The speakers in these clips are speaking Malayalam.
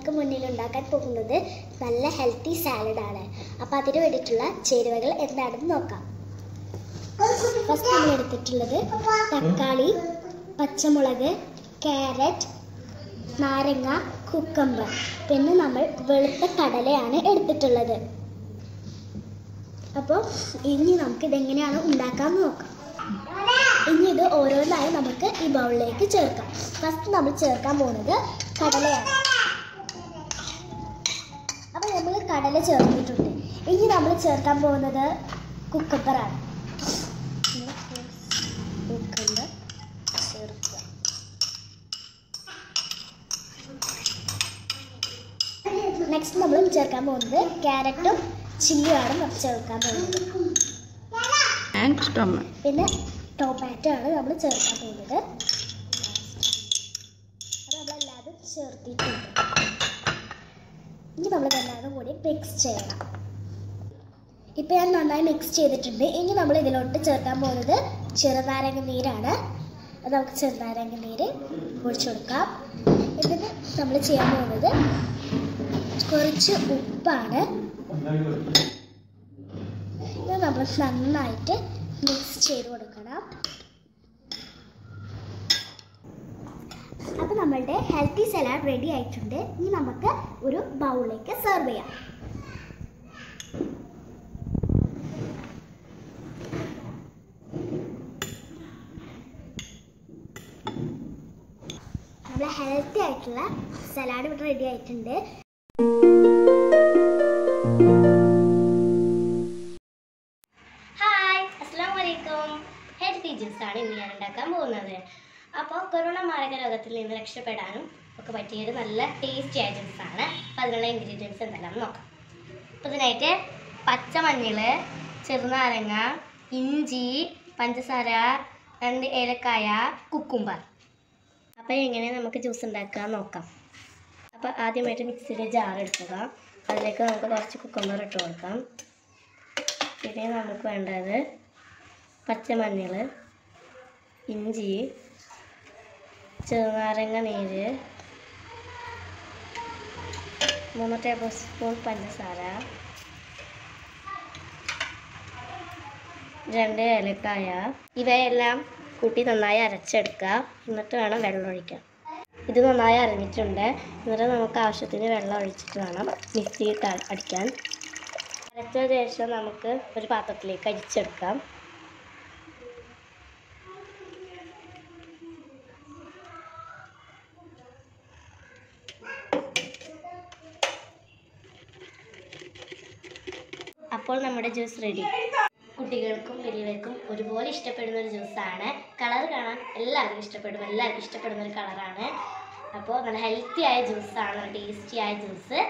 നിങ്ങൾക്ക് മുന്നിൽ ഉണ്ടാക്കാൻ പോകുന്നത് നല്ല ഹെൽത്തി സാലഡാണ് അപ്പോൾ അതിന് വേണ്ടിയിട്ടുള്ള ചേരുവകൾ എന്താണെന്ന് നോക്കാം ഫസ്റ്റ് നമ്മൾ എടുത്തിട്ടുള്ളത് തക്കാളി പച്ചമുളക് ക്യാരറ്റ് നാരങ്ങ കുക്കമ്പർ പിന്നെ നമ്മൾ വെളുത്ത കടലയാണ് എടുത്തിട്ടുള്ളത് അപ്പോൾ ഇനി നമുക്ക് ഇതെങ്ങനെയാണ് ഉണ്ടാക്കാമെന്ന് നോക്കാം ഇനി ഇത് ഓരോന്നായി നമുക്ക് ഈ ബൗളിലേക്ക് ചേർക്കാം ഫസ്റ്റ് നമ്മൾ ചേർക്കാൻ പോകുന്നത് കടലയാണ് അപ്പോൾ നമ്മൾ കടല ചേർത്തിട്ടുണ്ട് ഇനി നമ്മൾ ചേർക്കാൻ പോകുന്നത് കുക്കമ്പറാണ് കുക്കമ്പർ ചേർക്കുക നെക്സ്റ്റ് നമ്മൾ ചേർക്കാൻ പോകുന്നത് ക്യാരറ്റും ചില്ലിയാണ് നമ്മൾ ചേർക്കാൻ പോകുന്നത് ആൻഡ് ടൊമാറ്റോ പിന്നെ ടൊമാറ്റോ ആണ് നമ്മൾ ചേർക്കാൻ പോകുന്നത് അത് നമ്മളെല്ലാതും ചേർത്തിട്ടുണ്ട് ഇനി നമ്മൾ എല്ലാതും കൂടി മിക്സ് ചെയ്യണം ഇപ്പം ഞാൻ നന്നായി മിക്സ് ചെയ്തിട്ടുണ്ട് ഇനി നമ്മൾ ഇതിലോട്ട് ചേർക്കാൻ പോകുന്നത് ചെറുനാരങ്ങ നീരാണ് അത് നമുക്ക് ചെറുനാരങ്ങ നീര് ഒഴിച്ചു കൊടുക്കാം എന്നിട്ട് നമ്മൾ ചെയ്യാൻ പോകുന്നത് കുറച്ച് ഉപ്പാണ് ഇത് നമ്മൾ നന്നായിട്ട് മിക്സ് ചെയ്ത് കൊടുക്കണം അപ്പോൾ നമ്മളുടെ ഹെൽത്തി സലാഡ് റെഡി ആയിട്ടുണ്ട് ഇനി നമുക്ക് ഒരു ബൗളിലേക്ക് സെർവ് ചെയ്യാം നമ്മൾ ഹെൽത്തി ആയിട്ടുള്ള സലാഡ് ഇവിടെ റെഡി ആയിട്ടുണ്ട് ഹായ് അസ്സാം വലൈക്കും ഹെൽത്തി ജ്യൂസാണ് ഇന്ന് ഞാൻ ഉണ്ടാക്കാൻ പോകുന്നത് അപ്പോൾ കൊറോണ മാരക രോഗത്തിൽ നിന്ന് രക്ഷപ്പെടാനും ഒക്കെ പറ്റിയൊരു നല്ല ടേസ്റ്റി ആയ ജ്യൂസാണ് അപ്പോൾ അതിനുള്ള ഇൻഗ്രീഡിയൻസ് എന്തെല്ലാം നോക്കാം അപ്പോൾ ഇതിനായിട്ട് പച്ചമഞ്ഞൾ ചെറുനാരങ്ങ ഇഞ്ചി പഞ്ചസാര രണ്ട് ഏലക്കായ കുക്കുംബർ അപ്പോൾ എങ്ങനെ നമുക്ക് ജ്യൂസ് ഉണ്ടാക്കാൻ നോക്കാം അപ്പോൾ ആദ്യമായിട്ട് മിക്സിയുടെ ജാർ എടുക്കുക അതിലേക്ക് നമുക്ക് കുറച്ച് കുക്കുംബർ ഇട്ട് കൊടുക്കാം പിന്നെ നമുക്ക് വേണ്ടത് പച്ചമഞ്ഞൾ ഇഞ്ചി ചെറുനാരങ്ങ നീര് മൂന്ന് ടേബിൾ സ്പൂൺ പഞ്ചസാര രണ്ട് ഏലക്കായ ഇവയെല്ലാം കൂട്ടി നന്നായി അരച്ചെടുക്കുക എന്നിട്ട് വേണം വെള്ളം ഒഴിക്കാൻ ഇത് നന്നായി അരഞ്ഞിട്ടുണ്ട് എന്നിട്ട് നമുക്ക് ആവശ്യത്തിന് വെള്ളം ഒഴിച്ചിട്ട് വേണം മിക്സിയിൽ അടിക്കാൻ അരച്ച ശേഷം നമുക്ക് ഒരു പാത്രത്തിലേക്ക് അരിച്ചെടുക്കാം അപ്പോൾ നമ്മുടെ ജ്യൂസ് റെഡി കുട്ടികൾക്കും വലിയവർക്കും ഒരുപോലെ ഇഷ്ടപ്പെടുന്ന ഒരു ജ്യൂസാണ് കളർ കാണാൻ എല്ലാവർക്കും ഇഷ്ടപ്പെടും എല്ലാവർക്കും ഇഷ്ടപ്പെടുന്ന ഒരു കളറാണ് അപ്പോൾ നല്ല ഹെൽത്തി ആയ ജ്യൂസാണ് നല്ല ടേസ്റ്റി ആയ ജ്യൂസ്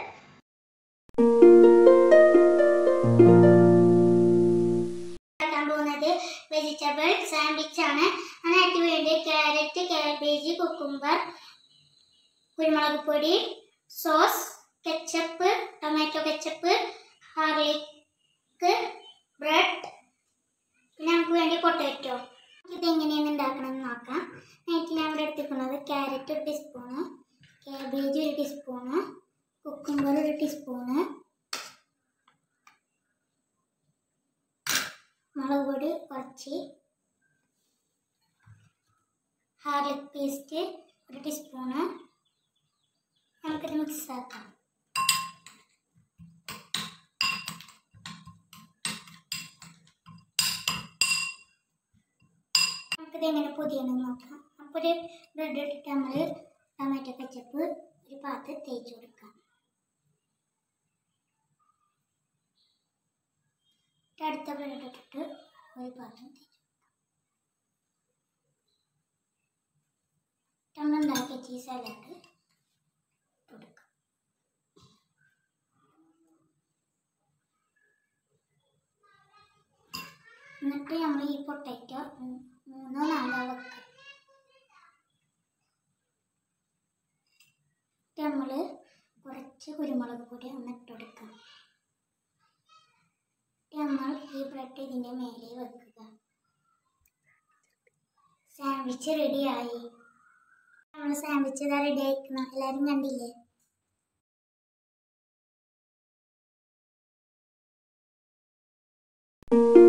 ഉണ്ടാക്കാൻ പോകുന്നത് വെജിറ്റബിൾ സാൻഡ്വിച്ച് ആണ് അതിനായിട്ട് വേണ്ടി ക്യാരറ്റ് കാബേജ് കുക്കുംബർ കുരുമുളക് പൊടി sauce ketchup tomato ketchup garlic bread പിന്നെ നമുക്ക് വേണ്ടി പൊട്ടാറ്റോ ഇത് എങ്ങനെയാണ് ഉണ്ടാക്കണമെന്ന് നോക്കാം അതിനായിട്ട് ഞാൻ ഇവിടെ എടുത്തിരിക്കുന്നത് ക്യാരറ്റ് ഒരു ടീസ്പൂണ് കാബേജ് ഒരു ടീസ്പൂണ് കുക്കുംബർ ഒരു ടീസ്പൂണ് മുളക് പൊടി കുറച്ച് ഹാർലിക് പേസ്റ്റ് ഒരു ടീസ്പൂണ് നമുക്കിത് മിക്സ് ആക്കാം നമുക്കിത് എങ്ങനെ പൊതിയണമെന്ന് നോക്കാം അപ്പോൾ ഒരു ബ്രെഡ് ഇട്ടിട്ട് നമ്മൾ ടൊമാറ്റോ കച്ചപ്പ് ഒരു പാത്ത് തേച്ച് കൊടുക്കാം അടുത്ത ബ്രെഡ് ഇട്ടിട്ട് ഒരു പാത്രം തേച്ച് ഉണ്ടാക്കിയ ചീസ് സലാഡ് കൊടുക്കാം എന്നിട്ട് നമ്മൾ ഈ പൊട്ടറ്റോ മൂന്നോ നാലോ വെക്കുക നമ്മൾ കുറച്ച് കുരുമുളക് പൊടി ഒന്ന് ഇട്ട് കൊടുക്കാം നമ്മൾ ഈ ബ്രെഡ് ഇതിൻ്റെ മേലെ വെക്കുക സാൻഡ്വിച്ച് റെഡിയായി നമ്മൾ സാൻഡ്വിച്ച് ഇതാ റെഡി ആയിരിക്കണം എല്ലാവരും കണ്ടില്ലേ ആ